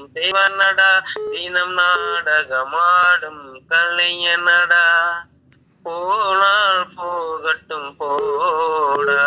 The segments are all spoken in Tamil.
தேவனடா தினம் நாடகமாடும் கலைஞனடா போனால் போகட்டும் போடா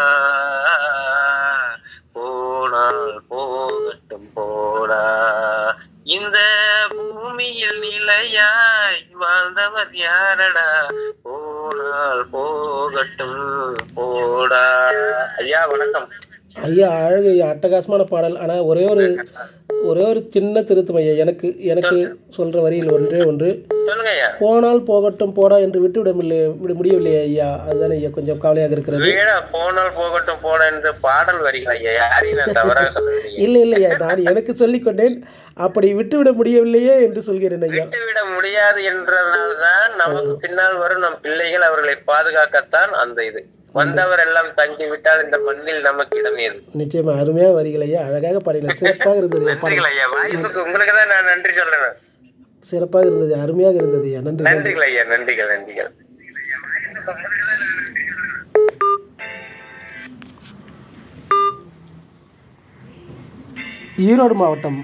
போனால் போகட்டும் போடா இந்த பூமியில் நிலையாய் வாழ்ந்தவர் யாரடா போனால் போகட்டும் போடா ஐயா வணக்கம் ஐயா அழகு ஐயா அட்டகாசமான பாடல் ஆனால் ஒரே ஒரு ஒரே ஒரு சின்ன திருத்தம் ஐயா எனக்கு எனக்கு சொல்கிற வரியில் ஒன்றே ஒன்று சொல்லுங்க ஐயா போனால் போகட்டும் போடா என்று விட்டுவிடவில்லை விட முடியவில்லையே ஐயா அதுதானே ஐயா கொஞ்சம் கவலையாக இருக்கிறது வீடா போனால் போகட்டும் போட என்று பாடல் வரிகள் ஐயா யாரையும் நான் தவறாக சொல்லுறீங்க இல்லை இல்லை ஐயா நான் எனக்கு சொல்லிக் கொண்டேன் அப்படி விட்டுவிட முடியவில்லையே என்று சொல்கிறேன் ஐயா விட்டுவிட முடியாது என்றனால்தான் நமக்கு பின்னால் வரும் நம் பிள்ளைகள் அவர்களை பாதுகாக்கத்தான் அந்த இது வந்தவர் எல்லாம் தங்கி விட்டால் இந்த மண்ணில் நமக்கு இடம் ஏது நிச்சயமா அருமையாக வரிகள் ஐயா அழகாக பாடினீங்க சிறப்பாக இருந்தது ஐயா பாடல் நன்றிகள் ஐயா வாய்ப்புக்கு உங்களுக்கு தான் நான் நன்றி சொல்றேன் சிறப்பாக இருந்தது அருமையாக இருந்தது ஐயா நன்றி நன்றி நன்றிகள் ஐயா நன்றிகள் நன்றிகள் ஈரோடு மாவட்டம்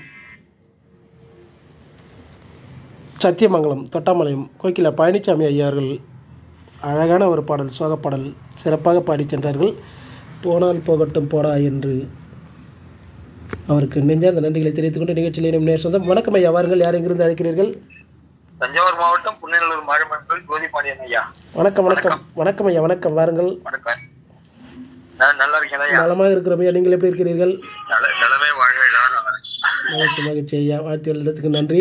சத்தியமங்கலம் தொட்டாமலையம் கோகிலா பழனிசாமி ஐயா அவர்கள் அழகான ஒரு பாடல் சோக பாடல் சிறப்பாக பாடிச் சென்றார்கள் போனால் போகட்டும் போடா என்று அவருக்கு நெஞ்சார்ந்த நன்றிகளை தெரிவித்துக் கொண்டு நிகழ்ச்சியில் இனம் நேர் சொந்தம் வணக்கம் ஐயா வாருங்கள் யார் எங்கிருந்து அழைக்கிறீர்கள் தஞ்சாவூர் மாவட்டம் புன்னநல்லூர் மாரியம்மன் கோதி பாண்டியன் ஐயா வணக்கம் வணக்கம் வணக்கம் ஐயா வணக்கம் வாருங்கள் வணக்கம் நான் நல்லா இருக்கேன் ஐயா நலமாக இருக்கிறோம் ஐயா நீங்கள் எப்படி இருக்கிறீர்கள் நல- நலமே வாழ்க எல்லாரும் நல்லா இருக்கேன். மகிழ்ச்சி மகிழ்ச்சி ஐயா வாழ்த்து எழுதுறதுக்கு நன்றி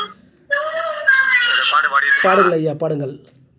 ஒரு பாடு பாடி பாடுங்கள் ஐயா பாடுங்கள்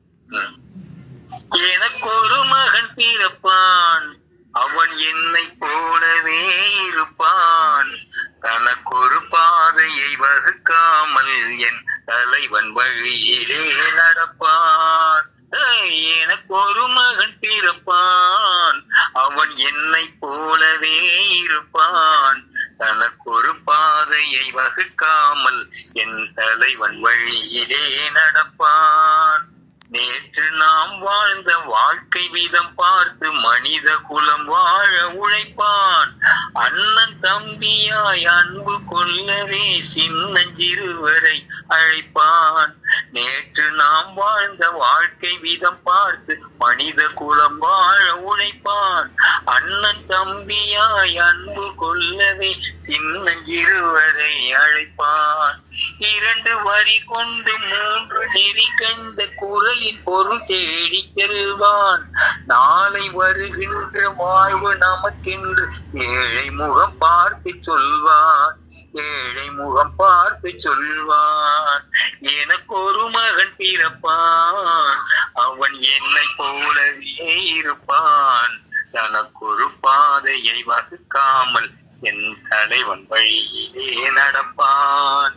எனக்கு ஒரு மகன் பிறப்பான் அவன் என்னை போலவே இருப்பான் தனக்கொரு பாதையை வகுக்காமல் என் தலைவன் வழியிலே நடப்பான் ஏய், எனக்கு ஒரு மகன் பிறப்பான் அவன் என்னை போலவே இருப்பான் தனக்கொரு பாதையை வகுக்காமல் என் தலைவன் வழியிலே நடப்பான் நேற்று நாம் வாழ்ந்த வாழ்க்கை விதம் பார்த்து மனித குலம் வாழ உழைப்பான் அண்ணன் தம்பியாய் அன்பு கொள்ளவே சின்னஞ்சிறுவரை அழைப்பான் நேற்று நாம் வாழ்ந்த வாழ்க்கை விதம் பார்த்து மனித குலம் வாழ உழைப்பான் அண்ணன் தம்பியாய் அன்பு கொள்ளவே சின்னஞ்சிறுவரை அழைப்பான் இரண்டு வரி கொண்டு மூன்று நெறி கண்ட குரலின் பொருள் தேடி செல்வான் நாளை வருகின்ற வாழ்வு நமக்கென்று ஏழை முகம் பார்த்து சொல்வான் ஏழை முகம் பார்த்து சொல்வான் எனக்கு ஒரு மகன் பிறப்பான் அவன் என்னை போலவே இருப்பான் தனக்கொரு பாதையை வகுக்காமல் என் தலைவன் வழியிலே நடப்பான்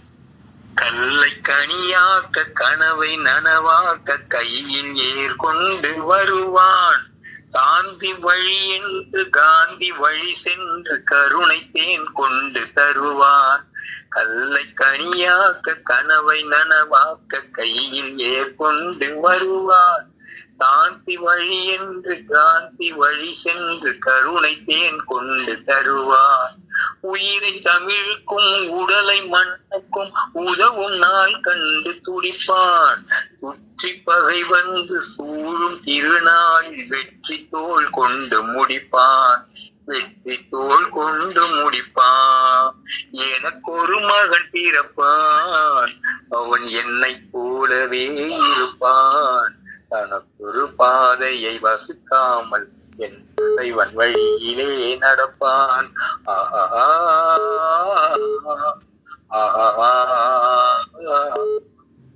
கல்லை கனியாக்க கனவை நனவாக்க கையில் ஏற்கொண்டு வருவான் சாந்தி வழி என்று காந்தி வழி சென்று கருணை தேன் கொண்டு தருவான் கல்லை கனியாக்க கனவை நனவாக்க கையில் ஏற்கொண்டு வருவான் சாந்தி வழி என்று காந்தி வழி சென்று கருணை தேன் கொண்டு தருவார் உயிரை தமிழுக்கும் உடலை மண்ணுக்கும் உதவும் நாள் கண்டு துடிப்பான் சுற்றி பகை வந்து சூழும் திருநாளில் வெற்றி தோள் கொண்டு முடிப்பான் வெற்றி தோள் கொண்டு முடிப்பான் எனக்கு ஒரு மகன் பிறப்பான் அவன் என்னை போலவே இருப்பான் தனக்கொரு பாதையை வகுக்காமல் என் தலைவன் வழியிலே நடப்பான் ஆஹா ஆஹா